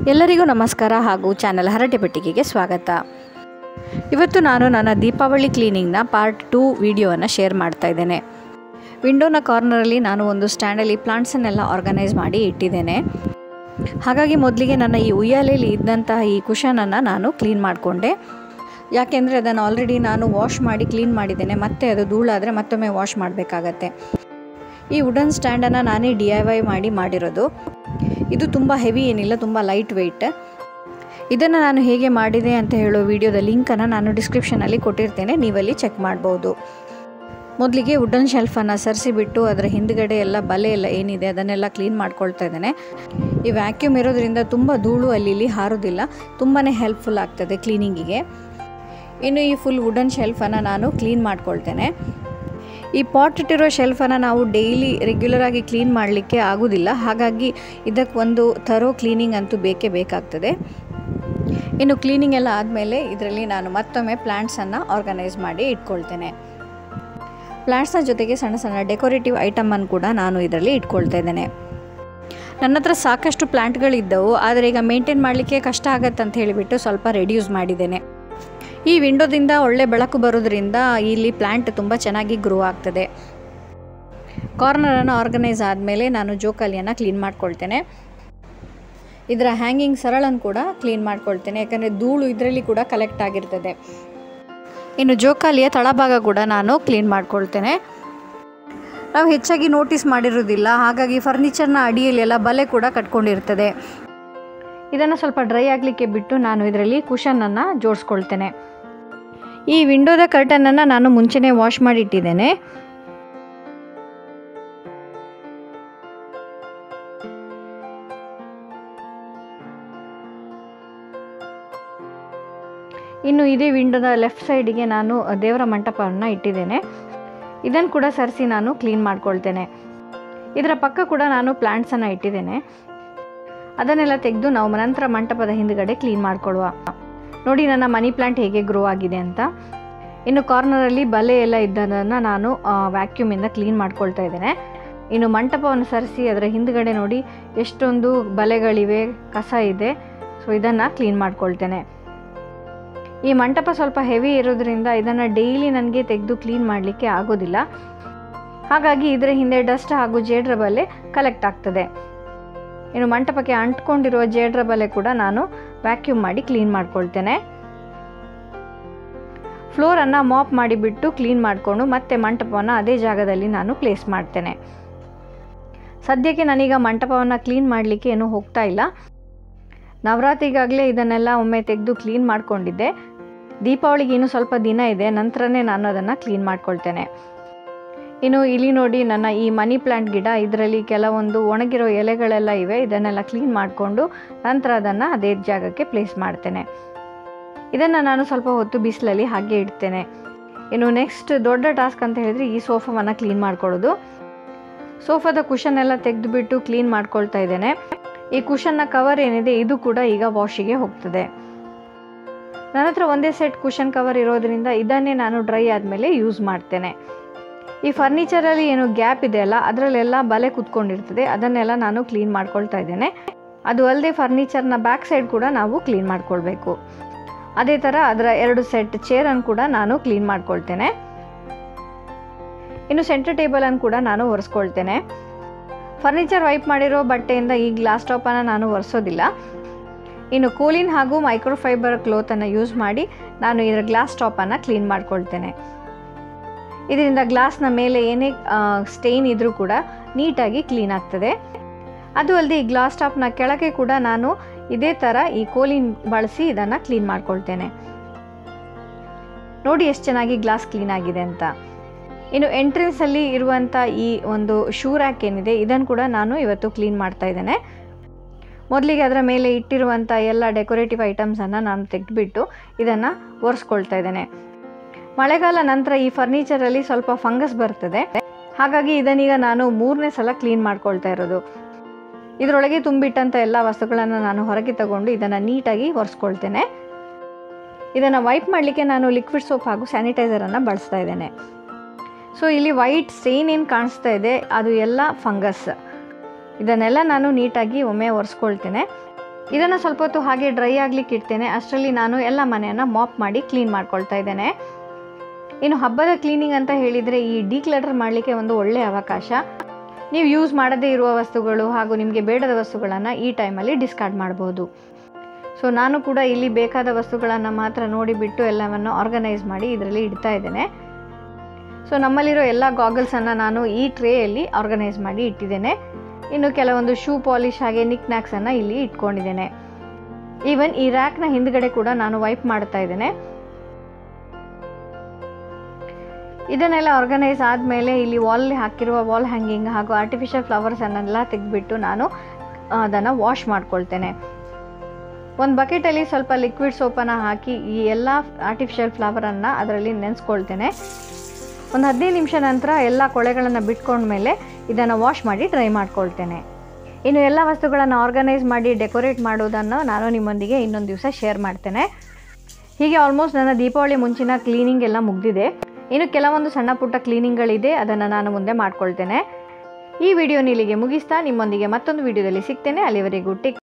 ಎಲ್ಲರಿಗೂ ನಮಸ್ಕಾರ ಹಾಗೂ ಚಾನಲ್ ಹರಟೆ ಪೆಟ್ಟಿಗೆಗೆ ಸ್ವಾಗತ ಇವತ್ತು ನಾನು ನನ್ನ ದೀಪಾವಳಿ ಕ್ಲೀನಿಂಗ್ನ ಪಾರ್ಟ್ ಟೂ ವಿಡಿಯೋವನ್ನು ಶೇರ್ ಮಾಡ್ತಾ ಇದ್ದೇನೆ ವಿಂಡೋನ ಕಾರ್ನರಲ್ಲಿ ನಾನು ಒಂದು ಸ್ಟ್ಯಾಂಡಲ್ಲಿ ಪ್ಲಾಂಟ್ಸನ್ನೆಲ್ಲ ಆರ್ಗನೈಸ್ ಮಾಡಿ ಇಟ್ಟಿದ್ದೇನೆ ಹಾಗಾಗಿ ಮೊದಲಿಗೆ ನನ್ನ ಈ ಉಯ್ಯಾಲೆಯಲ್ಲಿ ಇದ್ದಂತಹ ಈ ಕುಷನನ್ನು ನಾನು ಕ್ಲೀನ್ ಮಾಡಿಕೊಂಡೆ ಯಾಕೆಂದರೆ ಅದನ್ನು ಆಲ್ರೆಡಿ ನಾನು ವಾಶ್ ಮಾಡಿ ಕ್ಲೀನ್ ಮಾಡಿದ್ದೇನೆ ಮತ್ತೆ ಅದು ಧೂಳಾದರೆ ಮತ್ತೊಮ್ಮೆ ವಾಶ್ ಮಾಡಬೇಕಾಗತ್ತೆ ಈ ವುಡನ್ ಸ್ಟ್ಯಾಂಡನ್ನು ನಾನೇ ಡಿ ಐ ವೈ ಮಾಡಿ ಮಾಡಿರೋದು ಇದು ತುಂಬ ಹೆವಿ ಏನಿಲ್ಲ ತುಂಬ ಲೈಟ್ ವೆಯ್ಟ್ ಇದನ್ನು ನಾನು ಹೇಗೆ ಮಾಡಿದೆ ಅಂತ ಹೇಳೋ ವಿಡಿಯೋದ ಲಿಂಕನ್ನು ನಾನು ಡಿಸ್ಕ್ರಿಪ್ಷನಲ್ಲಿ ಕೊಟ್ಟಿರ್ತೇನೆ ನೀವಲ್ಲಿ ಚೆಕ್ ಮಾಡ್ಬೋದು ಮೊದಲಿಗೆ ವುಡನ್ ಶೆಲ್ಫನ್ನು ಸರಿಸಿಬಿಟ್ಟು ಅದರ ಹಿಂದ್ಗಡೆ ಎಲ್ಲ ಬಲೆ ಎಲ್ಲ ಏನಿದೆ ಅದನ್ನೆಲ್ಲ ಕ್ಲೀನ್ ಮಾಡ್ಕೊಳ್ತಾ ಇದ್ದೇನೆ ಈ ವ್ಯಾಕ್ಯೂಮ್ ಇರೋದ್ರಿಂದ ತುಂಬ ಧೂಳು ಅಲ್ಲಿ ಇಲ್ಲಿ ಹಾರೋದಿಲ್ಲ ತುಂಬಾ ಹೆಲ್ಪ್ಫುಲ್ ಆಗ್ತದೆ ಕ್ಲೀನಿಂಗಿಗೆ ಇನ್ನು ಈ ಫುಲ್ ವುಡನ್ ಶೆಲ್ಫನ್ನು ನಾನು ಕ್ಲೀನ್ ಮಾಡ್ಕೊಳ್ತೇನೆ ಈ ಪಾಟ್ ಇಟ್ಟಿರೋ ಶೆಲ್ಫನ್ನು ನಾವು ಡೈಲಿ ರೆಗ್ಯುಲರ್ ಆಗಿ ಕ್ಲೀನ್ ಮಾಡಲಿಕ್ಕೆ ಆಗೋದಿಲ್ಲ ಹಾಗಾಗಿ ಇದಕ್ಕೆ ಒಂದು ಥರೋ ಕ್ಲೀನಿಂಗ್ ಅಂತೂ ಬೇಕೇ ಬೇಕಾಗ್ತದೆ ಇನ್ನು ಕ್ಲೀನಿಂಗ್ ಎಲ್ಲ ಆದಮೇಲೆ ಇದರಲ್ಲಿ ನಾನು ಮತ್ತೊಮ್ಮೆ ಪ್ಲ್ಯಾಂಟ್ಸನ್ನು ಆರ್ಗನೈಸ್ ಮಾಡಿ ಇಟ್ಕೊಳ್ತೇನೆ ಪ್ಲ್ಯಾಂಟ್ಸ್ನ ಜೊತೆಗೆ ಸಣ್ಣ ಸಣ್ಣ ಡೆಕೋರೇಟಿವ್ ಐಟಮನ್ನು ಕೂಡ ನಾನು ಇದರಲ್ಲಿ ಇಟ್ಕೊಳ್ತಾ ಇದ್ದೇನೆ ನನ್ನ ಹತ್ರ ಸಾಕಷ್ಟು ಪ್ಲ್ಯಾಂಟ್ಗಳಿದ್ದವು ಆದರೆ ಈಗ ಮೇಂಟೈನ್ ಮಾಡಲಿಕ್ಕೆ ಕಷ್ಟ ಆಗತ್ತೆ ಅಂತ ಹೇಳಿಬಿಟ್ಟು ಸ್ವಲ್ಪ ರೆಡ್ಯೂಸ್ ಮಾಡಿದ್ದೇನೆ ಈ ವಿಂಡೋದಿಂದ ಒಳ್ಳೆ ಬೆಳಕು ಬರೋದ್ರಿಂದ ಇಲ್ಲಿ ಪ್ಲ್ಯಾಂಟ್ ತುಂಬ ಚೆನ್ನಾಗಿ ಗ್ರೋ ಆಗ್ತದೆ ಕಾರ್ನರನ್ನು ಆರ್ಗನೈಸ್ ಆದಮೇಲೆ ನಾನು ಜೋಕಾಲಿಯನ್ನು ಕ್ಲೀನ್ ಮಾಡ್ಕೊಳ್ತೇನೆ ಇದರ ಹ್ಯಾಂಗಿಂಗ್ ಸರಳನ್ನು ಕೂಡ ಕ್ಲೀನ್ ಮಾಡ್ಕೊಳ್ತೇನೆ ಯಾಕಂದರೆ ಧೂಳು ಇದರಲ್ಲಿ ಕೂಡ ಕಲೆಕ್ಟ್ ಆಗಿರ್ತದೆ ಇನ್ನು ಜೋಕಾಲಿಯ ತಳಭಾಗ ಕೂಡ ನಾನು ಕ್ಲೀನ್ ಮಾಡ್ಕೊಳ್ತೇನೆ ನಾವು ಹೆಚ್ಚಾಗಿ ನೋಟಿಸ್ ಮಾಡಿರೋದಿಲ್ಲ ಹಾಗಾಗಿ ಫರ್ನಿಚರ್ನ ಅಡಿಯಲ್ಲೆಲ್ಲ ಬಲೆ ಕೂಡ ಕಟ್ಕೊಂಡಿರ್ತದೆ ಇದನ್ನು ಸ್ವಲ್ಪ ಡ್ರೈ ಆಗಲಿಕ್ಕೆ ಬಿಟ್ಟು ನಾನು ಇದರಲ್ಲಿ ಕುಷನನ್ನು ಜೋಡಿಸ್ಕೊಳ್ತೇನೆ ಈ ವಿಂಡೋದ ಕರ್ಟನನ್ನು ನಾನು ಮುಂಚೆನೇ ವಾಶ್ ಮಾಡಿ ಇಟ್ಟಿದ್ದೇನೆ ಇನ್ನು ಇದೇ ವಿಂಡೋದ ಲೆಫ್ಟ್ ಸೈಡಿಗೆ ನಾನು ದೇವರ ಮಂಟಪವನ್ನು ಇಟ್ಟಿದ್ದೇನೆ ಇದನ್ನು ಕೂಡ ಸರಿಸಿ ನಾನು ಕ್ಲೀನ್ ಮಾಡ್ಕೊಳ್ತೇನೆ ಇದರ ಪಕ್ಕ ಕೂಡ ನಾನು ಪ್ಲ್ಯಾಂಟ್ಸನ್ನು ಇಟ್ಟಿದ್ದೇನೆ ಅದನ್ನೆಲ್ಲ ತೆಗೆದು ನಾವು ನಂತರ ಮಂಟಪದ ಹಿಂದ್ಗಡೆ ಕ್ಲೀನ್ ಮಾಡ್ಕೊಳ್ಳುವ ನೋಡಿ ನನ್ನ ಮನಿ ಪ್ಲ್ಯಾಂಟ್ ಹೇಗೆ ಗ್ರೋ ಆಗಿದೆ ಅಂತ ಇನ್ನು ಕಾರ್ನರಲ್ಲಿ ಬಲೆ ಎಲ್ಲ ಇದ್ದದನ್ನು ನಾನು ವ್ಯಾಕ್ಯೂಮಿಂದ ಕ್ಲೀನ್ ಮಾಡ್ಕೊಳ್ತಾ ಇದ್ದೇನೆ ಇನ್ನು ಮಂಟಪವನ್ನು ಸರಿಸಿ ಅದರ ಹಿಂದ್ಗಡೆ ನೋಡಿ ಎಷ್ಟೊಂದು ಬಲೆಗಳಿವೆ ಕಸ ಇದೆ ಸೊ ಇದನ್ನು ಕ್ಲೀನ್ ಮಾಡ್ಕೊಳ್ತೇನೆ ಈ ಮಂಟಪ ಸ್ವಲ್ಪ ಹೆವಿ ಇರೋದ್ರಿಂದ ಇದನ್ನು ಡೈಲಿ ನನಗೆ ತೆಗೆದು ಕ್ಲೀನ್ ಮಾಡಲಿಕ್ಕೆ ಆಗೋದಿಲ್ಲ ಹಾಗಾಗಿ ಇದರ ಹಿಂದೆ ಡಸ್ಟ್ ಹಾಗೂ ಜೇಡ್ರ ಬಲೆ ಕಲೆಕ್ಟ್ ಆಗ್ತದೆ ಇನ್ನು ಮಂಟಪಕ್ಕೆ ಅಂಟ್ಕೊಂಡಿರುವ ಜೇಡ್ರ ಬಲೆ ಕೂಡ ನಾನು ವ್ಯಾಕ್ಯೂಮ್ ಮಾಡಿ ಕ್ಲೀನ್ ಮಾಡ್ಕೊಳ್ತೇನೆ ಫ್ಲೋರನ್ನು ಮಾಪ್ ಮಾಡಿಬಿಟ್ಟು ಕ್ಲೀನ್ ಮಾಡಿಕೊಂಡು ಮತ್ತೆ ಮಂಟಪವನ್ನು ಅದೇ ಜಾಗದಲ್ಲಿ ನಾನು ಪ್ಲೇಸ್ ಮಾಡ್ತೇನೆ ಸದ್ಯಕ್ಕೆ ನಾನೀಗ ಮಂಟಪವನ್ನು ಕ್ಲೀನ್ ಮಾಡಲಿಕ್ಕೆ ಏನೂ ಹೋಗ್ತಾ ಇಲ್ಲ ನವರಾತ್ರಿಗಾಗಲೇ ಇದನ್ನೆಲ್ಲ ಒಮ್ಮೆ ತೆಗೆದು ಕ್ಲೀನ್ ಮಾಡಿಕೊಂಡಿದ್ದೆ ದೀಪಾವಳಿಗೆ ಇನ್ನೂ ಸ್ವಲ್ಪ ದಿನ ಇದೆ ನಂತರನೇ ನಾನು ಅದನ್ನು ಕ್ಲೀನ್ ಮಾಡ್ಕೊಳ್ತೇನೆ ಇನ್ನು ಇಲ್ಲಿ ನೋಡಿ ನನ್ನ ಈ ಮನಿ ಪ್ಲ್ಯಾಂಟ್ ಗಿಡ ಇದರಲ್ಲಿ ಕೆಲವೊಂದು ಒಣಗಿರೋ ಎಲೆಗಳೆಲ್ಲ ಇವೆ ಇದನ್ನೆಲ್ಲ ಕ್ಲೀನ್ ಮಾಡಿಕೊಂಡು ನಂತರ ಅದನ್ನು ಅದೇ ಜಾಗಕ್ಕೆ ಪ್ಲೇಸ್ ಮಾಡ್ತೇನೆ ಇದನ್ನು ನಾನು ಸ್ವಲ್ಪ ಹೊತ್ತು ಬಿಸಿಲಲ್ಲಿ ಹಾಗೆ ಇಡ್ತೇನೆ ಇನ್ನು ನೆಕ್ಸ್ಟ್ ದೊಡ್ಡ ಟಾಸ್ಕ್ ಅಂತ ಹೇಳಿದರೆ ಈ ಸೋಫಾವನ್ನು ಕ್ಲೀನ್ ಮಾಡ್ಕೊಳ್ಳೋದು ಸೋಫಾದ ಕುಷನ್ ಎಲ್ಲ ತೆಗೆದುಬಿಟ್ಟು ಕ್ಲೀನ್ ಮಾಡ್ಕೊಳ್ತಾ ಇದ್ದೇನೆ ಈ ಕುಷನ್ನ ಕವರ್ ಏನಿದೆ ಇದು ಕೂಡ ಈಗ ವಾಶಿಗೆ ಹೋಗ್ತದೆ ನನ್ನ ಹತ್ರ ಒಂದೇ ಸೆಟ್ ಕುಷನ್ ಕವರ್ ಇರೋದ್ರಿಂದ ಇದನ್ನೇ ನಾನು ಡ್ರೈ ಆದಮೇಲೆ ಯೂಸ್ ಮಾಡ್ತೇನೆ ಈ ಫರ್ನಿಚರಲ್ಲಿ ಏನು ಗ್ಯಾಪ್ ಇದೆಯಲ್ಲ ಅದರಲ್ಲೆಲ್ಲ ಬಲೆ ಕುತ್ಕೊಂಡಿರ್ತದೆ ಅದನ್ನೆಲ್ಲ ನಾನು ಕ್ಲೀನ್ ಮಾಡ್ಕೊಳ್ತಾ ಇದ್ದೇನೆ ಅದು ಅಲ್ಲದೆ ಫರ್ನಿಚರ್ನ ಬ್ಯಾಕ್ ಸೈಡ್ ಕೂಡ ನಾವು ಕ್ಲೀನ್ ಮಾಡ್ಕೊಳ್ಬೇಕು ಅದೇ ಥರ ಅದರ ಎರಡು ಸೆಟ್ ಚೇರನ್ನು ಕೂಡ ನಾನು ಕ್ಲೀನ್ ಮಾಡ್ಕೊಳ್ತೇನೆ ಇನ್ನು ಸೆಂಟರ್ ಟೇಬಲನ್ನು ಕೂಡ ನಾನು ಒರೆಸ್ಕೊಳ್ತೇನೆ ಫರ್ನಿಚರ್ ವೈಪ್ ಮಾಡಿರೋ ಬಟ್ಟೆಯಿಂದ ಈ ಗ್ಲಾಸ್ ಟಾಪನ್ನು ನಾನು ಒರೆಸೋದಿಲ್ಲ ಇನ್ನು ಕೂಲಿನ್ ಹಾಗೂ ಮೈಕ್ರೋಫೈಬರ್ ಕ್ಲೋತನ್ನು ಯೂಸ್ ಮಾಡಿ ನಾನು ಇದರ ಗ್ಲಾಸ್ ಟಾಪನ್ನು ಕ್ಲೀನ್ ಮಾಡ್ಕೊಳ್ತೇನೆ ಇದರಿಂದ ಗ್ಲಾಸ್ನ ಮೇಲೆ ಏನೇ ಸ್ಟೇನ್ ಇದ್ದರೂ ಕೂಡ ನೀಟಾಗಿ ಕ್ಲೀನ್ ಆಗ್ತದೆ ಅದು ಅಲ್ಲದೆ ಈ ಗ್ಲಾಸ್ ಟಾಪ್ನ ಕೆಳಗೆ ಕೂಡ ನಾನು ಇದೇ ಥರ ಈ ಕೋಲಿನ್ ಬಳಸಿ ಇದನ್ನು ಕ್ಲೀನ್ ಮಾಡ್ಕೊಳ್ತೇನೆ ನೋಡಿ ಎಷ್ಟು ಚೆನ್ನಾಗಿ ಗ್ಲಾಸ್ ಕ್ಲೀನ್ ಆಗಿದೆ ಅಂತ ಇನ್ನು ಎಂಟ್ರೆನ್ಸಲ್ಲಿ ಇರುವಂಥ ಈ ಒಂದು ಶೂ ರ್ಯಾಕ್ ಏನಿದೆ ಇದನ್ನು ಕೂಡ ನಾನು ಇವತ್ತು ಕ್ಲೀನ್ ಮಾಡ್ತಾ ಇದ್ದೇನೆ ಮೊದಲಿಗೆ ಅದರ ಮೇಲೆ ಇಟ್ಟಿರುವಂಥ ಎಲ್ಲ ಡೆಕೋರೇಟಿವ್ ಐಟಮ್ಸನ್ನು ನಾನು ತೆಗೆದುಬಿಟ್ಟು ಇದನ್ನು ಒರೆಸ್ಕೊಳ್ತಾ ಇದ್ದೇನೆ ಮಳೆಗಾಲ ನಂತರ ಈ ಫರ್ನಿಚರಲ್ಲಿ ಸ್ವಲ್ಪ ಫಂಗಸ್ ಬರ್ತದೆ ಹಾಗಾಗಿ ಇದನ್ನೀಗ ನಾನು ಮೂರನೇ ಸಲ ಕ್ಲೀನ್ ಮಾಡ್ಕೊಳ್ತಾ ಇರೋದು ಇದರೊಳಗೆ ತುಂಬಿಟ್ಟಂಥ ಎಲ್ಲ ವಸ್ತುಗಳನ್ನು ನಾನು ಹೊರಗೆ ತಗೊಂಡು ಇದನ್ನು ನೀಟಾಗಿ ಒರೆಸ್ಕೊಳ್ತೇನೆ ಇದನ್ನು ವೈಪ್ ಮಾಡಲಿಕ್ಕೆ ನಾನು ಲಿಕ್ವಿಡ್ ಸೋಪ್ ಹಾಗೂ ಸ್ಯಾನಿಟೈಸರನ್ನು ಬಳಸ್ತಾ ಇದ್ದೇನೆ ಸೊ ಇಲ್ಲಿ ವೈಟ್ ಸ್ಟೇನ್ ಏನು ಕಾಣಿಸ್ತಾ ಇದೆ ಅದು ಎಲ್ಲ ಫಂಗಸ್ ಇದನ್ನೆಲ್ಲ ನಾನು ನೀಟಾಗಿ ಒಮ್ಮೆ ಒರೆಸ್ಕೊಳ್ತೇನೆ ಇದನ್ನು ಸ್ವಲ್ಪ ಹೊತ್ತು ಹಾಗೆ ಡ್ರೈ ಆಗ್ಲಿಕ್ಕೆ ಇಡ್ತೇನೆ ಅಷ್ಟರಲ್ಲಿ ನಾನು ಎಲ್ಲ ಮನೆಯನ್ನು ಮಾಪ್ ಮಾಡಿ ಕ್ಲೀನ್ ಮಾಡ್ಕೊಳ್ತಾ ಇದ್ದೇನೆ ಇನ್ನು ಹಬ್ಬದ ಕ್ಲೀನಿಂಗ್ ಅಂತ ಹೇಳಿದರೆ ಈ ಡಿಕ್ಲಟರ್ ಮಾಡಲಿಕ್ಕೆ ಒಂದು ಒಳ್ಳೆಯ ಅವಕಾಶ ನೀವು ಯೂಸ್ ಮಾಡದೇ ಇರುವ ವಸ್ತುಗಳು ಹಾಗೂ ನಿಮಗೆ ಬೇಡದ ವಸ್ತುಗಳನ್ನು ಈ ಟೈಮಲ್ಲಿ ಡಿಸ್ಕಾರ್ಡ್ ಮಾಡ್ಬೋದು ಸೊ ನಾನು ಕೂಡ ಇಲ್ಲಿ ಬೇಕಾದ ವಸ್ತುಗಳನ್ನು ಮಾತ್ರ ನೋಡಿಬಿಟ್ಟು ಎಲ್ಲವನ್ನು ಆರ್ಗನೈಸ್ ಮಾಡಿ ಇದರಲ್ಲಿ ಇಡ್ತಾ ಇದ್ದೇನೆ ಸೊ ನಮ್ಮಲ್ಲಿರೋ ಎಲ್ಲ ಗಾಗಲ್ಸನ್ನು ನಾನು ಈ ಟ್ರೇಯಲ್ಲಿ ಆರ್ಗನೈಸ್ ಮಾಡಿ ಇಟ್ಟಿದ್ದೇನೆ ಇನ್ನು ಕೆಲವೊಂದು ಶೂ ಪಾಲಿಶ್ ಹಾಗೆ ನಿಕ್ ನ್ಯಾಕ್ಸನ್ನು ಇಲ್ಲಿ ಇಟ್ಕೊಂಡಿದ್ದೇನೆ ಈವನ್ ಈ ರ್ಯಾಕ್ನ ಹಿಂದ್ಗಡೆ ಕೂಡ ನಾನು ವೈಪ್ ಮಾಡ್ತಾ ಇದ್ದೇನೆ ಇದನ್ನೆಲ್ಲ ಆರ್ಗನೈಸ್ ಆದಮೇಲೆ ಇಲ್ಲಿ ವಾಲಲ್ಲಿ ಹಾಕಿರುವ ವಾಲ್ ಹ್ಯಾಂಗಿಂಗ್ ಹಾಗೂ ಆರ್ಟಿಫಿಷಿಯಲ್ ಫ್ಲವರ್ಸನ್ನೆಲ್ಲ ತೆಗೆದುಬಿಟ್ಟು ನಾನು ಅದನ್ನು ವಾಶ್ ಮಾಡ್ಕೊಳ್ತೇನೆ ಒಂದು ಬಕೆಟಲ್ಲಿ ಸ್ವಲ್ಪ ಲಿಕ್ವಿಡ್ ಸೋಪನ್ನು ಹಾಕಿ ಈ ಎಲ್ಲ ಆರ್ಟಿಫಿಷಿಯಲ್ ಫ್ಲವರನ್ನು ಅದರಲ್ಲಿ ನೆನೆಸ್ಕೊಳ್ತೇನೆ ಒಂದು ಹದಿನೈದು ನಿಮಿಷ ನಂತರ ಎಲ್ಲ ಕೊಳೆಗಳನ್ನು ಬಿಟ್ಕೊಂಡ್ಮೇಲೆ ಇದನ್ನು ವಾಶ್ ಮಾಡಿ ಡ್ರೈ ಮಾಡ್ಕೊಳ್ತೇನೆ ಇನ್ನು ಎಲ್ಲ ವಸ್ತುಗಳನ್ನು ಆರ್ಗನೈಸ್ ಮಾಡಿ ಡೆಕೋರೇಟ್ ಮಾಡೋದನ್ನು ನಾನು ನಿಮ್ಮೊಂದಿಗೆ ಇನ್ನೊಂದು ದಿವಸ ಶೇರ್ ಮಾಡ್ತೇನೆ ಹೀಗೆ ಆಲ್ಮೋಸ್ಟ್ ನನ್ನ ದೀಪಾವಳಿ ಮುಂಚಿನ ಕ್ಲೀನಿಂಗ್ ಎಲ್ಲ ಮುಗಿದಿದೆ ಇನ್ನು ಕೆಲವೊಂದು ಸಣ್ಣ ಪುಟ್ಟ ಕ್ಲೀನಿಂಗ್ಗಳಿದೆ ಅದನ್ನು ನಾನು ಮುಂದೆ ಮಾಡ್ಕೊಳ್ತೇನೆ ಈ ವಿಡಿಯೋ ಇಲ್ಲಿಗೆ ಮುಗಿಸ್ತಾ ನಿಮ್ಮೊಂದಿಗೆ ಮತ್ತೊಂದು ವಿಡಿಯೋದಲ್ಲಿ ಸಿಗ್ತೇನೆ ಅಲ್ಲಿವರೆಗೂ ಟೇಕ್